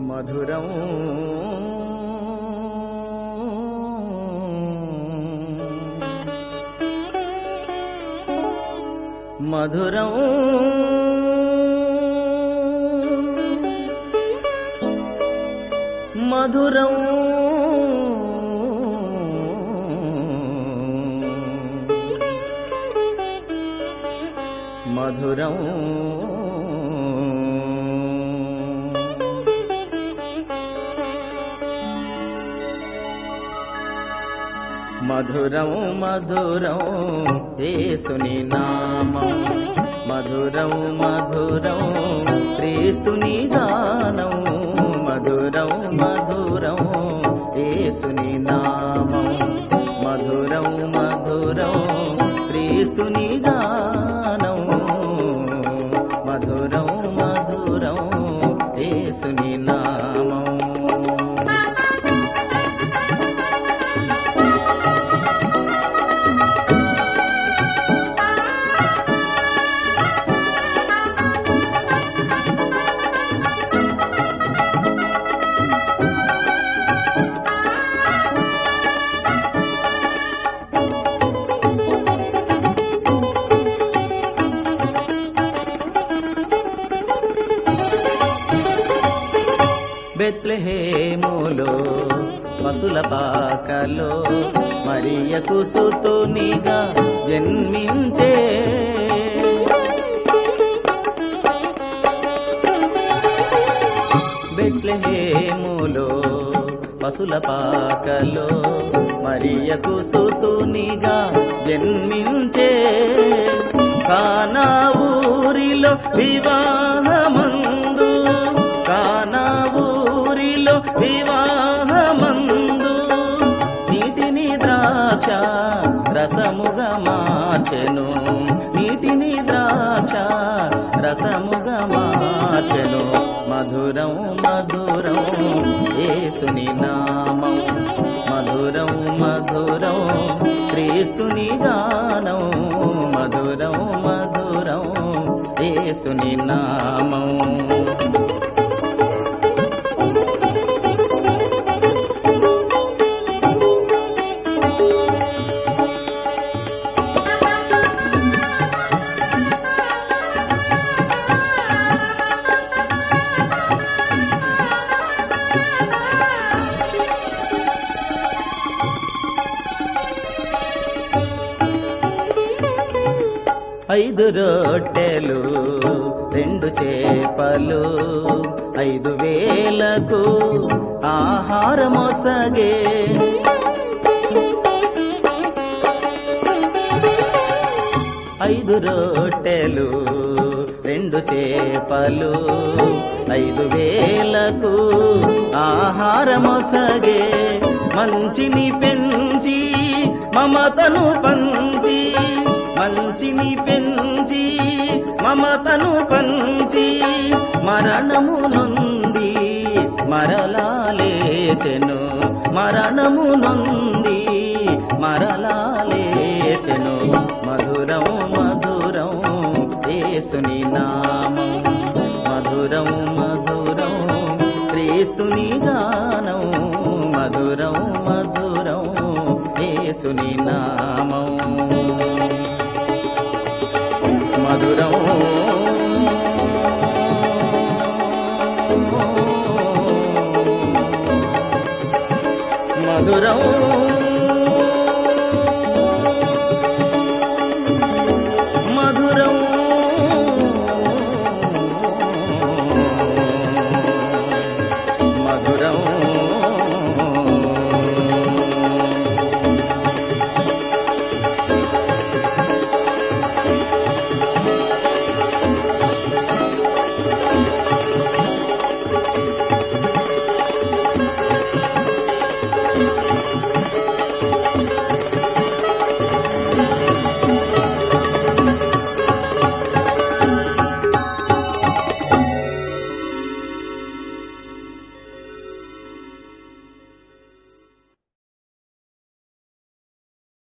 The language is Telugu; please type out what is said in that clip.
మధురం మధురం మధురం మధురం మధురం మధురం యేసుని నామం మధురం మధురం క్రీస్తుని గానం మధురం మధురం యేసుని నామం మధురం మధురం క్రీస్తుని గానం మధురం మధురం యేసుని నామం బెత్లెహేములో పశుల పాకలో మరియకు సుతునిగా జన్మించే బెత్లెహేములో పశుల పాకలో మరియకు సుతునిగా జన్మించే కానా ఊరిలో వివాహమందు కానా ఊరిలో వివాహమందు నీటిని ద్రాక్ష రసముగా మార్చెను నీటిని ద్రాక్ష రసముగా మార్చెను మధురం మధురం యేసుని నామం మధురం మధురం క్రీస్తుని గానం మధురం మధురం యేసుని నామం ఐదు రొట్టెలు రెండు చేపలు ఐదు వేలకు ఆహారమొసగే ఐదు రొట్టెలు రెండు చేపలు ఐదు వేలకు ఆహారమొసగే మంచిని పెంచి మమతను పంచి మంచిని పెంచి మమతను పంచి మరణము నుండి మరలా లేచెను మరణము నుండి మరలా లేచెను మధురం మధురం యేసుని నామం మధురం మధురం క్రీస్తుని గానం మధురం మధురం యేసుని నామం మధురం మధురం